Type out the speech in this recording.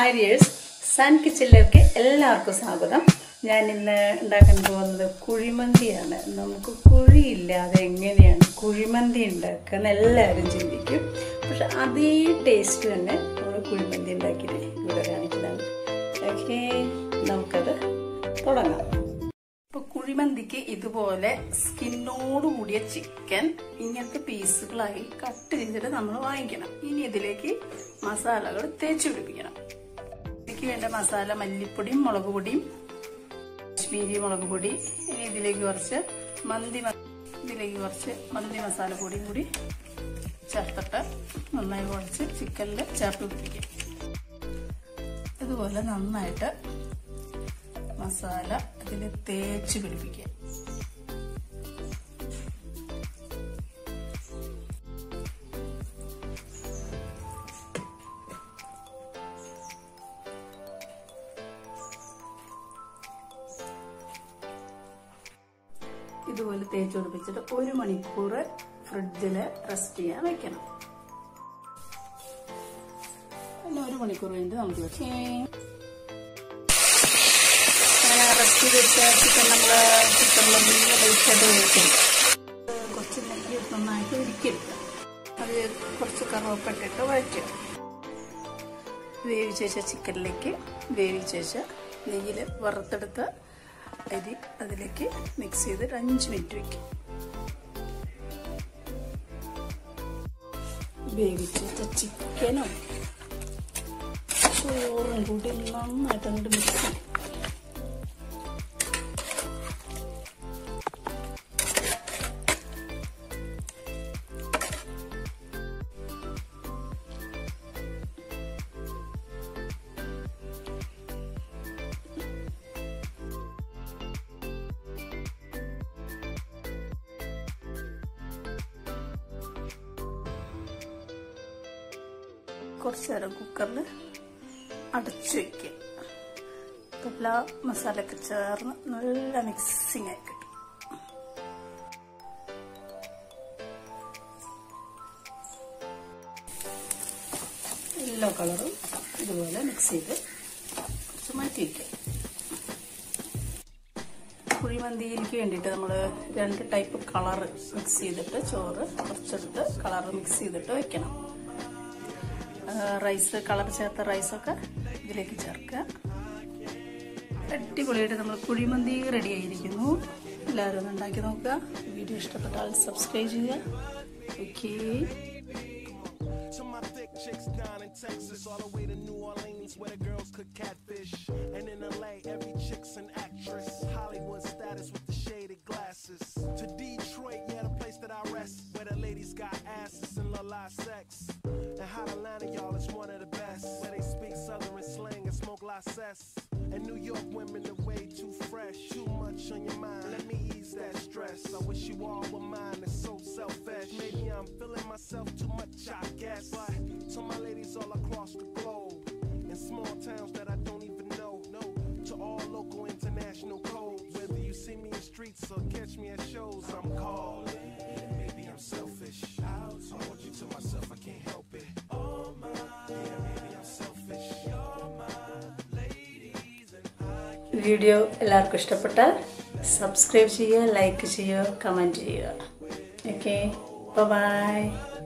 Hi dears sun കിച്ചണിലേക്ക് എല്ലാവർക്കും സ്വാഗതം ഞാൻ ഇന്ന് ഉണ്ടാക്കാൻ പോകുന്നത് കുഴിമന്തിയാണ് നമുക്ക് കുഴിയില്ലാതെ എങ്ങനെയാണ് കുഴിമന്തി ഉണ്ടാക്കുക എന്ന് എല്ലാവരും ചിന്തിക്കും പക്ഷെ അതേ ടേസ്റ്റ് തന്നെ നമ്മൾ കുഴിമന്തി ഉണ്ടാക്കിയിട്ട് ഇവിടെ കാണിക്കുന്നതാണ് ഓക്കെ നമുക്കത് തുടങ്ങാം ഇപ്പോൾ കുഴിമന്തിക്ക് ഇതുപോലെ സ്കിന്നോട് കൂടിയ ചിക്കൻ ഇങ്ങനത്തെ പീസുകളായി കട്ട് ചെയ്തിട്ട് നമ്മൾ വാങ്ങിക്കണം ഇനി ഇതിലേക്ക് മസാലകൾ തേച്ച് പിടിപ്പിക്കണം ഇതിലേക്ക് വേണ്ട മസാല മല്ലിപ്പൊടിയും മുളക് പൊടിയും കാശ്മീരി മുളക് പൊടി ഇനി ഇതിലേക്ക് കുറച്ച് മന്തി മ- ഇതിലേക്ക് കുറച്ച് മന്തി മസാല പൊടിയും കൂടി ചേർത്തിട്ട് നന്നായി കുഴച്ച് ചിക്കനിൽ ചേർത്ത് പിടിപ്പിക്കും ഇതുപോലെ നന്നായിട്ട് മസാല ഇതിൽ തേച്ച് പിടിപ്പിക്കുക ഇതുപോലെ തേച്ച് പിടിപ്പിച്ചിട്ട് ഒരു മണിക്കൂർ ഫ്രിഡ്ജിൽ റെസ്റ്റ് ചെയ്യാൻ വെക്കണം പിന്നെ ഒരു മണിക്കൂർ കഴിഞ്ഞിട്ട് നമുക്ക് വെക്കാം അങ്ങനെ റെസ്റ്റ് ചെയ്ത് വെച്ച ചിക്കൻ നമ്മൾ ചിക്കനിൽ കഴിച്ചിട്ട് കഴിക്കും കുറച്ച് നെയ്യ് നന്നായിട്ട് ഉരുക്കിയെടുക്കുക അത് കുറച്ച് കറുവപ്പെട്ടിട്ട് വഴറ്റുക വേവിച്ച് വെച്ച ചിക്കനിലേക്ക് വേവിച്ച് വെച്ച നെയ്യിൽ വറുത്തെടുത്ത അരി അതിലേക്ക് മിക്സ് ചെയ്ത് ഒരു അഞ്ച് മിനിറ്റ് വയ്ക്കും വേവിച്ച് വെച്ച ചിക്കനും ചോറും കൂടി നന്നായിട്ട് അങ്ങോട്ട് മിക്സ് ചെയ്യും കുറച്ച് നേരം കുക്കറിൽ അടച്ചു വയ്ക്കുക എല്ലാ മസാലയൊക്കെ ചേർന്ന് നല്ല മിക്സിങ് ആയി കിട്ടും എല്ലാ കളറും ഇതുപോലെ മിക്സ് ചെയ്ത് കുറച്ച് മാറ്റി വയ്ക്കുക കുഴിമന്തിയിലേക്ക് വേണ്ടിയിട്ട് നമ്മൾ രണ്ട് ടൈപ്പ് കളർ മിക്സ് ചെയ്തിട്ട് ചോറ് കുറച്ചെടുത്ത് കളർ മിക്സ് ചെയ്തിട്ട് വെക്കണം റൈസ് കളർ ചേർത്ത റൈസൊക്കെ ഇതിലേക്ക് ചേർക്കുക അടിപൊളിയായിട്ട് നമ്മൾ കുഴിമന്തി റെഡി ആയിരിക്കുന്നു എല്ലാവരും ഒന്ന് ഉണ്ടാക്കി നോക്കുക വീഡിയോ ഇഷ്ടപ്പെട്ടാൽ സബ്സ്ക്രൈബ് ചെയ്യുക okay To my thick chicks down in Texas, all the way to New Orleans, where the girls cook catfish. And in LA, every chick's an actress. Hollywood status with the shaded glasses. To Detroit, yeah, the place that I rest, where the ladies got asses and love live sex. And hot Atlanta, y'all, is one of the best, where they speak Southern slang and smoke la cess. And New York women are way too fresh, too much on your mind. Let me ease that stress. I wish you all were mine. It's so selfish. Maybe I'm feeling myself too much, I guess. But to my ladies all across the globe, in small towns that I don't even know, no. To all local international codes, whether you see me in streets or catch me at shows, I'm calling. Maybe I'm selfish. I want you to myself, I can't help it. Oh my, yeah, maybe I'm selfish. You're my ladies and I. Video എല്ലാവർക്കും ഇഷ്ടപ്പെട്ടാൽ subscribe ചെയ്യുക like ചെയ്യുക comment ചെയ്യുക okay bye